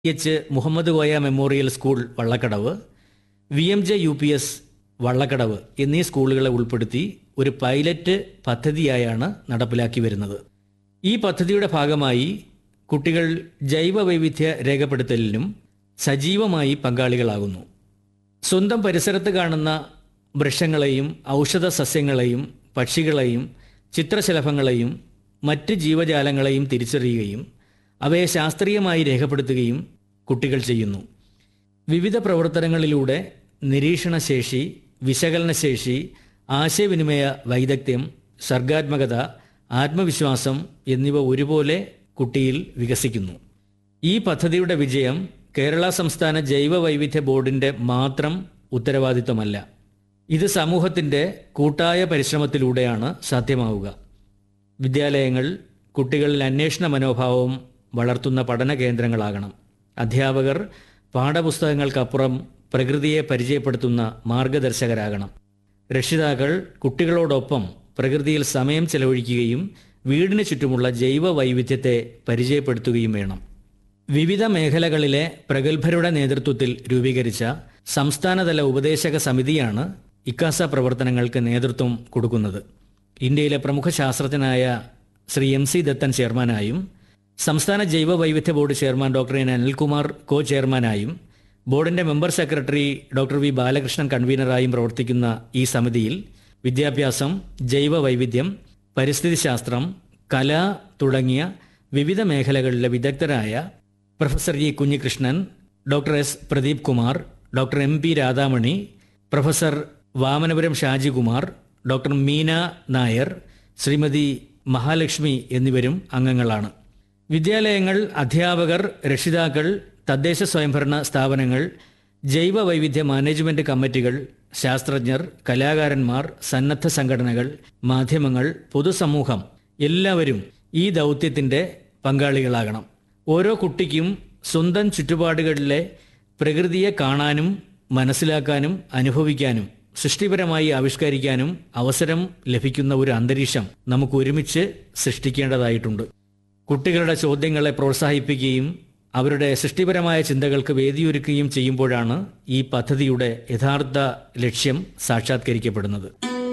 H Muhammad Koya memorial school Vallakkadavu V M J U P S Vallakkadavu എന്നീ സ്കൂളുകളെ ഉൾപ്പെടുത്തി ഒരു പൈലറ്റ് പദ്ധതിയായാണ് നടപ്പിലാക്കി വരുന്നത് ഈ പദ്ധതിയുടെ ഭാഗമായി കുട്ടികൾ ജൈവ വൈവിധ്യ രേഖപ്പെടുത്തലിനും സജീവമായി പങ്കാളികളാകുന്നു സ്വന്തം പരിസരത്ത് കാണുന്ന വൃക്ഷങ്ങളെയും ഔഷധ സസ്യങ്ങളെയും പക്ഷികളെയും ചിത്രശലഭങ്ങളെയും മറ്റ് ജീവജാലങ്ങളെയും തിരിച്ചറിയുകയും അവയെ ശാസ്ത്രീയമായി രേഖപ്പെടുത്തുകയും കുട്ടികൾ ചെയ്യുന്നു വിവിധ പ്രവർത്തനങ്ങളിലൂടെ നിരീക്ഷണശേഷി വിശകലനശേഷി ആശയവിനിമയ വൈദഗ്ധ്യം സർഗാത്മകത ആത്മവിശ്വാസം എന്നിവ ഒരുപോലെ കുട്ടിയിൽ വികസിക്കുന്നു ഈ പദ്ധതിയുടെ വിജയം കേരള സംസ്ഥാന ജൈവ വൈവിധ്യ ബോർഡിന്റെ മാത്രം ഉത്തരവാദിത്വമല്ല ഇത് സമൂഹത്തിന്റെ കൂട്ടായ പരിശ്രമത്തിലൂടെയാണ് സാധ്യമാവുക വിദ്യാലയങ്ങൾ കുട്ടികളിൽ അന്വേഷണ മനോഭാവം വളർത്തുന്ന പഠന കേന്ദ്രങ്ങളാകണം അധ്യാപകർ പാഠപുസ്തകങ്ങൾക്കപ്പുറം പ്രകൃതിയെ പരിചയപ്പെടുത്തുന്ന മാർഗദർശകരാകണം രക്ഷിതാക്കൾ കുട്ടികളോടൊപ്പം പ്രകൃതിയിൽ സമയം ചെലവഴിക്കുകയും വീടിന് ചുറ്റുമുള്ള ജൈവ വൈവിധ്യത്തെ പരിചയപ്പെടുത്തുകയും വേണം വിവിധ മേഖലകളിലെ പ്രഗത്ഭരുടെ നേതൃത്വത്തിൽ രൂപീകരിച്ച സംസ്ഥാനതല ഉപദേശക സമിതിയാണ് ഇക്കാസ പ്രവർത്തനങ്ങൾക്ക് നേതൃത്വം കൊടുക്കുന്നത് ഇന്ത്യയിലെ പ്രമുഖ ശാസ്ത്രജ്ഞനായ ശ്രീ എം സി ദത്തൻ ചെയർമാനായും സംസ്ഥാന ജൈവ വൈവിധ്യ board chairman doctor N Anilkumar co ചെയർമാനായും ബോർഡിന്റെ member secretary doctor V Balakrishnan കൺവീനറായും പ്രവർത്തിക്കുന്ന ഈ സമിതിയിൽ വിദ്യാഭ്യാസം ജൈവ വൈവിധ്യം പരിസ്ഥിതി ശാസ്ത്രം കല തുടങ്ങിയ വിവിധ മേഖലകളിലെ വിദഗ്ധരായ professor E Kunhikrishnan doctor S Pradeep Kumar doctor M P Radhamani professor Vamanapuram Shajikumar doctor Meena Nair Srimathi Mahalakshmi എന്നിവരും അംഗങ്ങളാണ് വിദ്യാലയങ്ങൾ അധ്യാപകർ രക്ഷിതാക്കൾ തദ്ദേശ സ്വയംഭരണ സ്ഥാപനങ്ങൾ ജൈവ വൈവിധ്യ മാനേജ്മെന്റ് കമ്മിറ്റികൾ ശാസ്ത്രജ്ഞർ കലാകാരന്മാർ സന്നദ്ധ സംഘടനകൾ മാധ്യമങ്ങൾ പൊതുസമൂഹം എല്ലാവരും ഈ ദൗത്യത്തിന്റെ പങ്കാളികളാകണം ഓരോ കുട്ടിക്കും സ്വന്തം ചുറ്റുപാടുകളിലെ പ്രകൃതിയെ കാണാനും മനസ്സിലാക്കാനും അനുഭവിക്കാനും സൃഷ്ടിപരമായി ആവിഷ്കരിക്കാനും അവസരം ലഭിക്കുന്ന ഒരു അന്തരീക്ഷം നമുക്ക് ഒരുമിച്ച് സൃഷ്ടിക്കേണ്ടതായിട്ടുണ്ട് കുട്ടികളുടെ ചോദ്യങ്ങളെ പ്രോത്സാഹിപ്പിക്കുകയും അവരുടെ സൃഷ്ടിപരമായ ചിന്തകൾക്ക് വേദിയൊരുക്കുകയും ചെയ്യുമ്പോഴാണ് ഈ പദ്ധതിയുടെ യഥാർത്ഥ ലക്ഷ്യം സാക്ഷാത്കരിക്കപ്പെടുന്നത്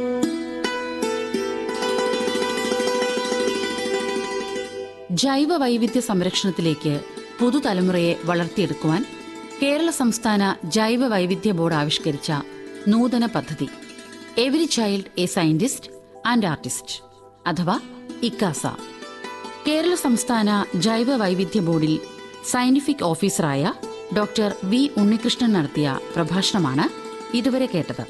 ജൈവ വൈവിധ്യ സംരക്ഷണത്തിലേക്ക് പുതുതലമുറയെ വളർത്തിയെടുക്കുവാൻ കേരള സംസ്ഥാന ജൈവ വൈവിധ്യ ബോർഡ് ആവിഷ്കരിച്ച നൂതന പദ്ധതി every child a scientist and artist അഥവാ ഇക്കാസ കേരള സംസ്ഥാന ജൈവ വൈവിധ്യ ബോർഡിൽ സയന്റിഫിക് ഓഫീസറായ ഡോക്ടർ വി ഉണ്ണികൃഷ്ണൻ നടത്തിയ പ്രഭാഷണമാണ് ഇതുവരെ കേട്ടത്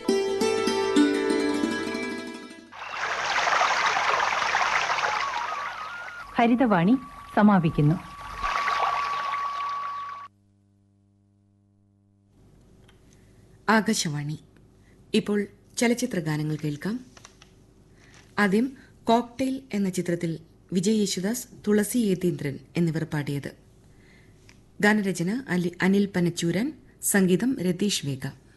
ഹരിതവാണി സമാപിക്കുന്നു ആകാശവാണി ഇപ്പോൾ ചലച്ചിത്ര ഗാനങ്ങൾ കേൾക്കാം ആദ്യം കോക്ടെയിൽ എന്ന ചിത്രത്തിൽ വിജയ് യേശുദാസ് തുളസി യേതീന്ദ്രൻ എന്നിവർ പാടിയത് ഗാനരചന അലി- അനിൽ പനച്ചൂരൻ സംഗീതം രതീഷ് വേഗ